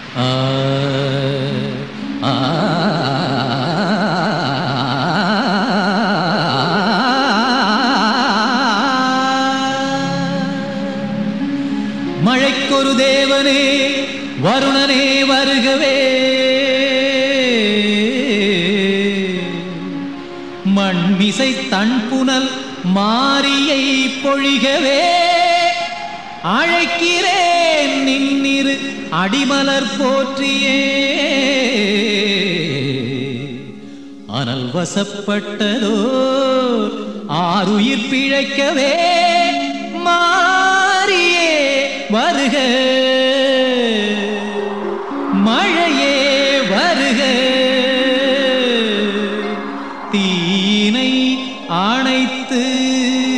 ஆ ஆ மழைக்கொரு தேவனே வருணனே வருகவே மண்மிசை தன்புனல் மாரியை பொழிகவே அழைக்கிறேன் நின்னிரு அடிமலர் போற்றியே அனல் வசப்பட்டதோ ஆறுயிர் பிழைக்கவே மாறியே வருக மழையே வருக தீனை அணைத்து